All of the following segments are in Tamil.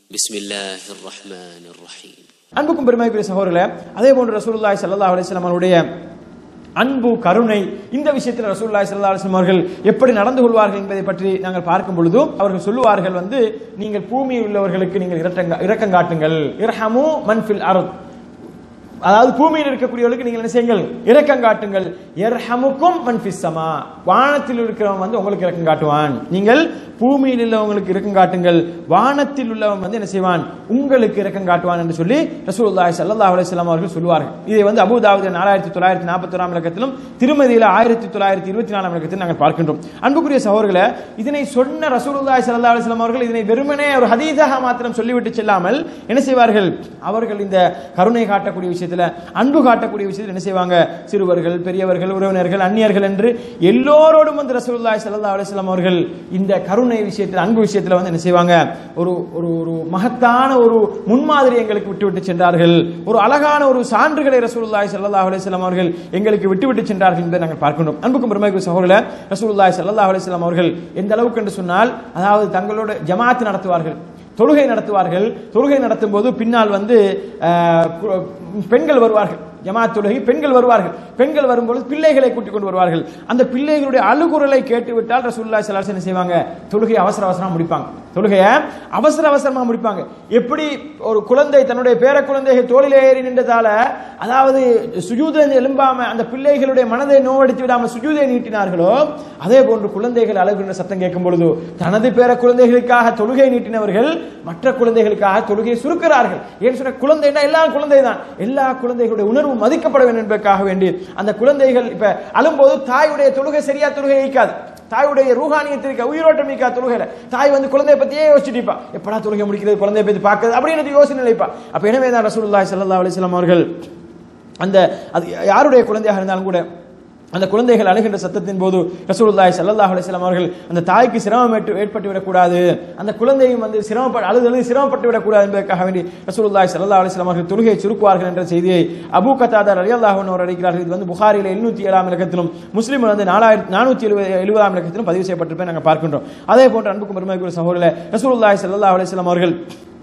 بسم الله الرحمن الرحيم அன்புக்கும் பெருமைக்குரிய சகோதரர்களே அதே போன்று ரசூலுல்லாஹி ஸல்லல்லாஹு அலைஹி வஸல்லம் அவருடைய அன்பு கருணை இந்த விஷயத்தில் ரசூலுல்லாஹி ஸல்லல்லாஹு அலைஹி வஸல்லம் அவர்கள் எப்படி நடந்து கொள்வார்கள் என்பதை பற்றி நாங்கள் பார்க்கும் பொழுது அவர்கள் சொல்லுவார்கள் வந்து நீங்கள் பூமியில் உள்ளவர்களுக்கு நீங்கள் இரட்டங்க இரக்கம் காட்டுங்கள் இரஹமு மன்ஃபில் அருத் அதாவது பூமியில் இருக்கக்கூடியவர்களுக்கு நீங்கள் என்ன செய்யுங்கள் இரக்கம் காட்டுங்கள் எர்ஹமுக்கும் மன்ஃபிஸ் சமா வானத்தில் இருக்கிறவன் வந்து உங்களுக்கு இரக்கம் காட்டுவான் நீங்கள் பூமியில் உள்ளவங்களுக்கு இரக்கம் காட்டுங்கள் வானத்தில் உள்ளவன் வந்து என்ன செய்வான் உங்களுக்கு இரக்கம் காட்டுவான் என்று சொல்லி ரசூலுல்லாஹி ஸல்லல்லாஹு அலைஹி வஸல்லம் அவர்கள் சொல்லுவார்கள் இதை வந்து அபூ தாவூத் நாலாயிரத்தி தொள்ளாயிரத்தி நாற்பத்தி ஒராம் இலக்கத்திலும் திருமதியில ஆயிரத்தி தொள்ளாயிரத்தி இருபத்தி நாலாம் இலக்கத்தில் நாங்கள் பார்க்கின்றோம் அன்புக்குரிய சகோதரர்களே இதனை சொன்ன ரசூலுல்லாஹி ஸல்லல்லாஹு அலைஹி வஸல்லம் அவர்கள் இதனை வெறுமனே ஒரு ஹதீஸாக மாத்திரம் சொல்லிவிட்டு செல்லாமல் என்ன செய்வார்கள் அவர்கள் இந்த கருணை காட்டக்கூடிய விஷயத்தில் அன்பு காட்டக்கூடிய விஷயத்தில் என்ன செய்வாங்க சிறுவர்கள் பெரியவர்கள் உறவினர்கள் அந்நியர்கள் என்று எல்லோரோடும் வந்து ரசூலுல்லாஹி ஸல்லல்லாஹு அலைஹி வஸல்லம் அவர்கள் இந்த கருணை விஷயத்தில் அன்பு விஷயத்தில் வந்து என்ன செய்வாங்க ஒரு ஒரு ஒரு மகத்தான ஒரு முன்மாதிரி எங்களுக்கு விட்டுவிட்டு சென்றார்கள் ஒரு அழகான ஒரு சான்றுகளை ரசூலுல்லாஹி ஸல்லல்லாஹு அலைஹி வஸல்லம் அவர்கள் எங்களுக்கு விட்டுவிட்டு சென்றார்கள் என்பதை நாங்கள் பார்க்கின்றோம் அன்புக்கும் பெருமைக்கு சகோதரர்களே ரசூலுல்லாஹி ஸல்லல்லாஹு அலைஹி வஸல்லம் அவர்கள் எந்த அளவுக்கு என்று சொன்னால் அதாவது தங்களோட ஜமாத் நடத்துவார்கள் தொழுகை நடத்துவார்கள் தொழுகை நடத்தும் போது பின்னால் வந்து அஹ், கு- பெண்கள் வருவார்கள் ஜமாத் தொழுகை பெண்கள் வருவார்கள் பெண்கள் வரும்போது பிள்ளைகளை கூட்டிக் கொண்டு வருவார்கள் அந்த பிள்ளைகளுடைய அழுகுரலை கேட்டுவிட்டால் ரசூலுல்லாஹி ஸல்லல்லாஹு அலைஹி வஸல்லம் என்ன செய்வாங்க தொழுகை அவசர அவசரமா முடிப்பாங்க தொழுகையை அவசர அவசரமா முடிப்பாங்க எப்படி ஒரு குழந்தை தன்னுடைய பேர குழந்தைகள் தோளிலே ஏறி நின்றதால அதாவது சுஜூதை எழும்பாம அந்த பிள்ளைகளுடைய மனதை நோவடித்து விடாம சுஜூதை நீட்டினார்களோ அதே போன்று குழந்தைகள் அழுகின்ற சத்தம் கேட்கும் பொழுது தனது பேர குழந்தைகளுக்காக தொழுகை நீட்டினவர்கள் மற்ற குழந்தைகளுக்காக தொழுகையை சுருக்கிறார்கள் ஏன் சொன்ன குழந்தைன்னா எல்லா குழந்தை தான் எல்லா குழந்தைகளுடைய உணர்வு மதிக்கப்பட வேண்டும் என்பதற்காக வேண்டி அந்த குழந்தைகள் இப்ப அழும்போது தாயுடைய தொழுகை சரியா தொழுகை வைக்காது தாயுடைய ரூஹானியத்திற்கு உயிரோட்டம் மிக்கா தொழுகையில தாய் வந்து குழந்தைய பத்தியே யோசிச்சுட்டு இருப்பா. எப்படா தொழுகை முடிக்கிறது குழந்தைய பத்தி பார்க்கிறது அப்படின்னு யோசனை நினைப்பா அப்ப எனவே தான் ரசூலுல்லாஹி ஸல்லல்லாஹு அலைஹி வஸல்லம் அவர்கள் அந்த அது யாருடைய குழந்தையாக இருந்தாலும் கூட அந்த குழந்தைகள் அழுகின்ற சத்தத்தின் போது ரசூலுல்லாஹி ஸல்லல்லாஹு அலைஹி வஸல்லம் அவர்கள் அந்த தாய்க்கு சிரமம் ஏற்பட்டு- ஏற்பட்டு விடக்கூடாது அந்த குழந்தையும் வந்து சிரமப்பட அழுது அழுது சிரமப்பட்டு விடக்கூடாது என்பதற்காக வேண்டி ரசூலுல்லாஹி ஸல்லல்லாஹு அலைஹி வஸல்லம் அவர்கள் தொழுகையை சுருக்குவார்கள் என்ற செய்தியை அபூ கத்தாதா ரலியல்லாஹு அன்ஹு அவர் அடிக்கிறார்கள் இது வந்து புகாரில 707 ஏழாம் இலக்கத்திலும் முஸ்லிம் வந்து நாலாயிரத்தி நானூத்தி எழுபது எழுபதாம் இலக்கத்திலும் பதிவு செய்யப்பட்டிருப்பதை நாங்கள் பார்க்கின்றோம் அதே போன்று அன்புக்கும் பெருமைக்குரிய சகோதரர்களே ரசூலுல்லாஹி ஸல்லல்லாஹு அலைஹி வஸல்லம் அவர்கள்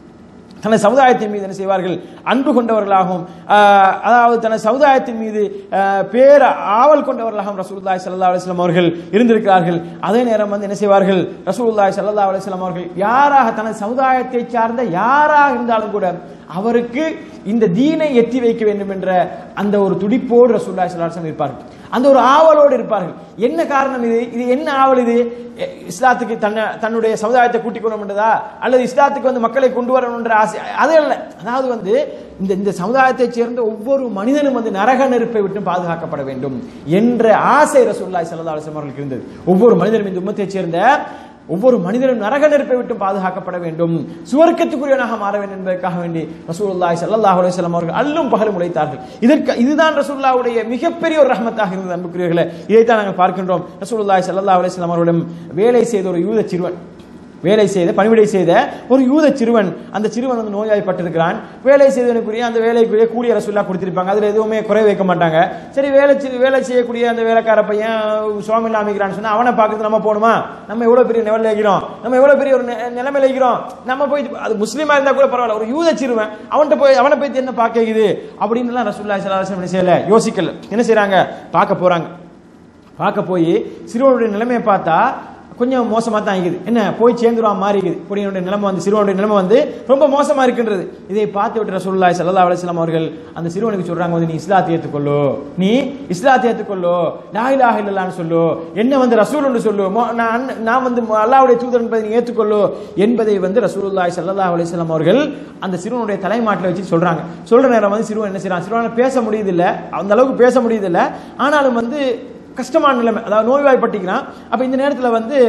தனது சமுதாயத்தின் மீது என்ன செய்வார்கள் அன்பு கொண்டவர்களாகவும் ஆஹ், அதாவது தனது சமுதாயத்தின் மீது ஆஹ், பேர ஆவல் கொண்டவர்களாகவும் ரசூலுல்லாஹி ஸல்லல்லாஹு அலைஹி வஸல்லம் அவர்கள் இருந்திருக்கிறார்கள் அதே நேரம் வந்து என்ன செய்வார்கள் ரசூலுல்லாஹி ஸல்லல்லாஹு அலைஹி வஸல்லம் அவர்கள் யாராக தனது சமுதாயத்தை சார்ந்த யாராக இருந்தாலும் கூட அவருக்கு இந்த தீனை எத்தி வைக்க வேண்டும் என்ற அந்த ஒரு துடிப்போடு ரசூலுல்லாஹி ஸல்லல்லாஹு அலைஹி வஸல்லம் இருப்பார்கள் அந்த ஒரு ஆவலோடு இருப்பார்கள் என்ன காரணம் இது இது என்ன ஆவல் இது எ- இஸ்லாத்துக்கு தன்னை தன்னுடைய சமுதாயத்தை கூட்டிக் கொள்ளணும்ன்றதா அல்லது இஸ்லாத்துக்கு வந்து மக்களை கொண்டு வரணும்ன்ற ஆசை அது அல்ல அதாவது வந்து இந்த இந்த சமுதாயத்தைச் சேர்ந்த ஒவ்வொரு மனிதனும் வந்து நரக நெருப்பை விட்டு பாதுகாக்கப்பட வேண்டும் என்ற ஆசை ரசூலுல்லாஹி ஸல்லல்லாஹு அலைஹி வஸல்லம் அவர்களுக்கு இருந்தது ஒவ்வொரு மனிதனும் இந்த உம்மத்தைச் சேர்ந்த ஒவ்வொரு மனிதனும் நரக நெருப்பை விட்டு பாதுகாக்கப்பட வேண்டும் சுவர்க்கத்துக்குரியவனாக மாற வேண்டும் என்பதற்காக வேண்டி ரசூலுல்லாஹி ஸல்லல்லாஹு அலைஹி வஸல்லம் அவர்கள் அல்லும் பகலும் உழைத்தார்கள் இதற்கு இதுதான் ரசூலுல்லாஹ்வுடைய மிகப்பெரிய ஒரு ரஹ்மத்தாக இருந்தது அன்புக்குரியவர்களே இதைத்தான் நாங்கள் பார்க்கின்றோம் ரசூலுல்லாஹி ஸல்லல்லாஹு அலைஹி வஸல்லம் அவர்களிடம் வேலை செய்த ஒரு யூத சிறுவன் வேலை செய்த பணிவிடை செய்த ஒரு யூத சிறுவன் அந்த சிறுவன் வந்து நோய்வாய்ப்பட்டிருக்கிறான் வேலை செய்தவனுக்குரிய அந்த வேலைக்குரிய கூலிய ரசூல்லா கொடுத்திருப்பாங்க அதுல எதுவுமே குறை வைக்க மாட்டாங்க சரி வேலை செய்- வேலை செய்யக்கூடிய அந்த வேலைக்கார பையன் சுவாமி இல்லாமிக்கிறான்னு சொன்னா அவனை பார்க்கறது நம்ம போகணுமா நம்ம எவ்வளவு பெரிய லெவலில் இருக்கிறோம் நம்ம எவ்வளவு பெரிய ஒரு நெ- நிலைமையில இருக்கிறோம் நம்ம போய் அது முஸ்லீமா இருந்தா கூட பரவாயில்ல ஒரு யூத சிறுவன் அவன்கிட்ட போய் அவனை போய் என்ன பார்க்குது அப்படின்னு ரசூல்லா ஸல்லல்லாஹு அலைஹி வஸல்லம் என்ன செய்யல யோசிக்கல என்ன செய்றாங்க பார்க்க போறாங்க பார்க்க போய் சிறுவனுடைய நிலைமையை பார்த்தா கொஞ்சம் மோசமா தான் இருக்குது என்ன போய் சேர்ந்துருவான் மாறி இருக்குது பொடியனுடைய நிலைமை வந்து சிறுவனுடைய நிலைமை வந்து ரொம்ப மோசமா இருக்கின்றது இதை பார்த்து விட்டு ரசூலுல்லாஹி ஸல்லல்லாஹு அலைஹி வஸல்லம் அவர்கள் அந்த சிறுவனுக்கு சொல்றாங்க வந்து நீ இஸ்லாத்தை ஏற்றுக்கொள்ளு நீ இஸ்லாத்தை ஏற்றுக்கொள்ளு லா இலாஹ இல்லல்லாஹ்னு சொல்லு என்ன வந்து ரசூல் சொல்லு மோ- நான் அண்ண- நான் வந்து அல்லாஹ்வுடைய தூதர் என்பதை நீ ஏற்றுக்கொள்ளு என்பதை வந்து ரசூலுல்லாஹி ஸல்லல்லாஹு அலைஹி வஸல்லம் அவர்கள் அந்த சிறுவனுடைய தலைமாட்டில் வச்சு சொல்றாங்க சொல்ற நேரம் வந்து சிறுவன் என்ன செய்றான் சிறுவன் பேச முடியுதில்ல அந்த அளவுக்கு பேச முடியுதில்ல ஆனாலும் வந்து கஷ்டமான நிலைமை அதாவது நோய்வாய்ப்பட்டிக்கிறான் அப்ப இந்த நேரத்தில் வந்து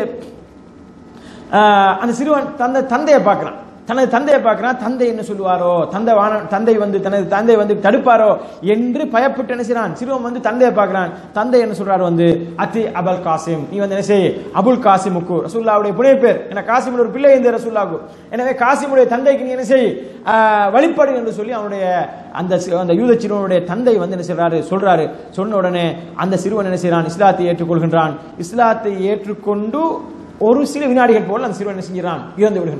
ஆஹ், அந்த சிறுவன் தந்தை தந்தையை பார்க்கிறான் தனது தந்தையை பார்க்கிறான் தந்தை என்ன சொல்லுவாரோ தந்தை வான தந்தை வந்து தனது தந்தை வந்து தடுப்பாரோ என்று பயப்பட்டு என்ன செய்றான் சிறுவன் வந்து தந்தையை பார்க்கிறான் தந்தை என்ன சொல்றாரு வந்து அத்தி அபுல் காசிம் நீ வந்து என்ன செய் அபுல் காசிமுக்கு ரசூல்லாவுடைய புனிய பேர் ஏன்னா காசிமுடைய ஒரு பிள்ளை இந்த ரசூல்லாவுக்கு எனவே காசிமுடைய தந்தைக்கு நீ என்ன செய் ஆஹ், வழிபடு என்று சொல்லி அவனுடைய அந்த சி- அந்த யூத சிறுவனுடைய தந்தை வந்து என்ன செய்றாரு சொல்றாரு சொன்ன உடனே அந்த சிறுவன் என்ன செய்றான் இஸ்லாத்தை ஏற்றுக்கொள்கின்றான் இஸ்லாத்தை ஏற்றுக்கொண்டு ஒரு சில வினாடிகள் போல அந்த சிறுவன் என்ன செஞ்சிடறான் இறந்து விடுகின்றான்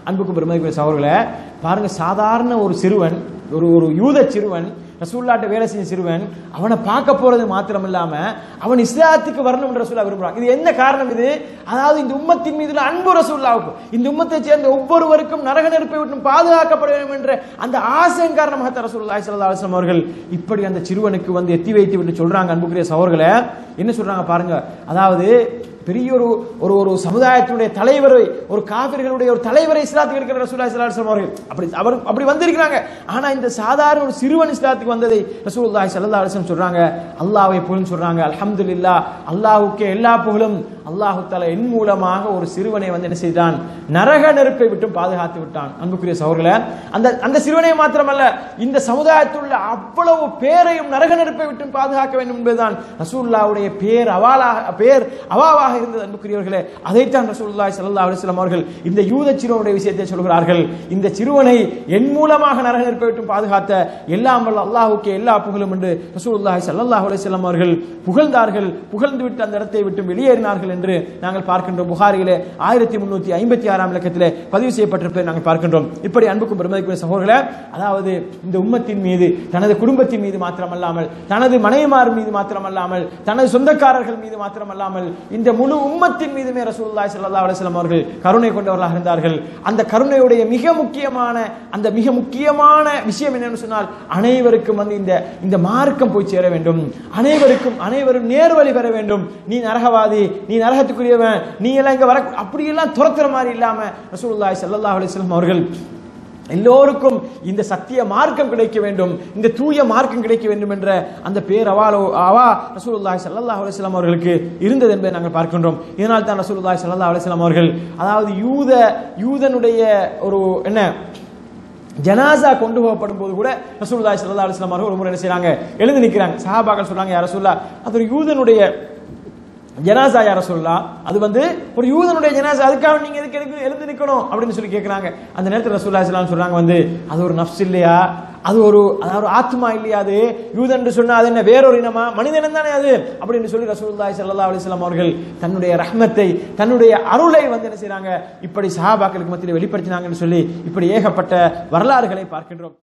அன்புக்கும் பெருமதிக்குரிய சகோதரர்களே பாருங்க சாதாரண ஒரு சிறுவன் ஒரு ஒரு யூத சிறுவன் ரசூல்லாட்ட வேலை செஞ்ச சிறுவன் அவனை பார்க்க போறது மாத்திரம் இல்லாம அவன் இஸ்லாத்துக்கு வரணும் என்று ரசூல்லா விரும்புறான் இது என்ன காரணம் இது அதாவது இந்த உம்மத்தின் மீது அன்பு ரசூல்லாவுக்கு இந்த உம்மத்தை சேர்ந்த ஒவ்வொருவருக்கும் நரக நெருப்பை விட்டு பாதுகாக்கப்பட வேண்டும் என்ற அந்த ஆசையின் காரணமாக தான் ரசூலுல்லாஹி ஸல்லல்லாஹு அலைஹி வஸல்லம் அவர்கள் இப்படி அந்த சிறுவனுக்கு வந்து எத்தி வைத்து விட்டு சொல்றாங்க அன்புக்குரிய சகோதரர்களே என்ன சொல்றாங்க பாருங்க அதாவது பெரிய ஒரு ஒரு ஒரு சமுதாயத்தினுடைய தலைவரை ஒரு காவிர்களுடைய ஒரு தலைவரை இஸ்லாத்துக்கு இருக்கிற ரசூலுல்லாஹி ஸல்லல்லாஹு அலைஹி வஸல்லம் அவர்கள் அப்படி அவர் அப்படி வந்திருக்கிறாங்க ஆனா இந்த சாதாரண ஒரு சிறுவன் இஸ்லாத்துக்கு வந்ததை ரசூலுல்லாஹி ஸல்லல்லாஹு அலைஹி வஸல்லம் சொல்றாங்க அல்லாஹ்வை புகழ்ந்து சொல்றாங்க அல்ஹம்துலில்லாஹ் அல்லாஹ்வுக்கே எல்லா புகழும் அல்லாஹு தஆலா என் மூலமாக ஒரு சிறுவனை வந்து என்ன செய்தான் நரக நெருப்பை விட்டு பாதுகாத்து விட்டான் அன்புக்குரிய சகோதரர்களே அந்த அந்த சிறுவனை மாத்திரமல்ல இந்த சமுதாயத்தில் உள்ள அவ்வளவு பேரையும் நரக நெருப்பை விட்டு பாதுகாக்க வேண்டும் என்பதுதான் ரசூலுல்லாஹ்வுடைய பேர் அவாலாக பேர் அவாவாக இருந்தது அன்புக்குரியவர்களே அதைத்தான் ரசூலுல்லாஹி ஸல்லல்லாஹு அலைஹி வஸல்லம் அவர்கள் இந்த யூத சிறுவனுடைய விஷயத்தை சொல்கிறார்கள் இந்த சிறுவனை என் மூலமாக நரக நெருப்பை விட்டு பாதுகாத்த எல்லாம் வல்ல அல்லாஹ்வுக்கே எல்லா புகழும் என்று ரசூலுல்லாஹி ஸல்லல்லாஹு அலைஹி வஸல்லம் அவர்கள் புகழ்ந்தார்கள் புகழ்ந்து விட்டு அந்த இடத்தை விட்டு வெளியேறினார்கள் என்று நாங்கள் பார்க்கின்றோம் புகாரியிலே ஆயிரத்தி முன்னூத்தி ஐம்பத்தி ஆறாம் இலக்கத்திலே பதிவு செய்யப்பட்டிருப்பதை நாங்கள் பார்க்கின்றோம் இப்படி அன்புக்கும் பெருமதிக்குரிய சகோதரர்களே அதாவது இந்த உம்மத்தின் மீது தனது குடும்பத்தின் மீது மாத்திரமல்லாமல் தனது மனைவிமார் மீது மாத்திரமல்லாமல் தனது சொந்தக்காரர்கள் மீது மாத்திரமல்லாமல் இந்த முழு உம்மத்தின் மீதுமே ரசூலுல்லாஹி ஸல்லல்லாஹு அலைஹி வஸல்லம் அவர்கள் கருணை கொண்டவர்களாக இருந்தார்கள் அந்த கருணையுடைய மிக முக்கியமான அந்த மிக முக்கியமான விஷயம் என்னன்னு சொன்னால் அனைவருக்கும் வந்து இந்த இந்த மார்க்கம் போய் சேர வேண்டும் அனைவருக்கும் அனைவரும் நேர்வழி பெற வேண்டும் நீ நரகவாதி நீ நரகத்துக்குரியவன் நீ எல்லாம் இங்க வர அப்படியெல்லாம் துரத்துற மாதிரி இல்லாம ரசூலுல்லாஹி ஸல்லல்லாஹு அலைஹி வஸல்லம் அவர்கள் எல்லோருக்கும் இந்த சத்திய மார்க்கம் கிடைக்க வேண்டும் இந்த தூய மார்க்கம் கிடைக்க வேண்டும் என்ற அந்த பேர் அவாலோ அவா ரசூலுல்லாஹி ஸல்லல்லாஹு அலைஹி வஸல்லம் அவர்களுக்கு இருந்தது என்பதை நாங்கள் பார்க்கின்றோம் இதனால் தான் ரசூலுல்லாஹி ஸல்லல்லாஹு அலைஹி வஸல்லம் அவர்கள் அதாவது யூத யூதனுடைய ஒரு என்ன ஜனாசா கொண்டு போகப்படும் போது கூட ரசூலுல்லாஹி ஸல்லல்லாஹு அலைஹி வஸல்லம் அவர்கள் ஒரு முறை என்ன செய்றாங்க எழுந்து நிற்கிறாங்க சஹாபாக்கள் சொல்றாங்க யா ரசூலுல்லாஹ் அது ஒரு யூதனுடைய ஜனாசா யார சொல்லலாம் அது வந்து ஒரு யூதனுடைய ஜனாசா அதுக்காக நீங்க எதுக்கு எதுக்கு எழுந்து நிக்கணும் அப்படின்னு சொல்லி கேட்கறாங்க அந்த நேரத்தில் ரசூல்லா இஸ்லாம் சொல்றாங்க வந்து அது ஒரு நஃப்ஸ் இல்லையா அது ஒரு அதாவது ஒரு ஆத்மா இல்லையா அது யூதன் என்று சொன்னா அது என்ன வேறொரு இனமா மனிதன் தானே அது அப்படின்னு சொல்லி ரசூலுல்லாஹி ஸல்லல்லாஹு அலைஹி வஸல்லம் அவர்கள் தன்னுடைய ரஹ்மத்தை தன்னுடைய அருளை வந்து என்ன செய்றாங்க இப்படி சஹாபாக்களுக்கு மத்தியில் வெளிப்படுத்தினாங்கன்னு சொல்லி இப்படி ஏகப்பட்ட வரலாறுகளை பார்க்கின்றோம்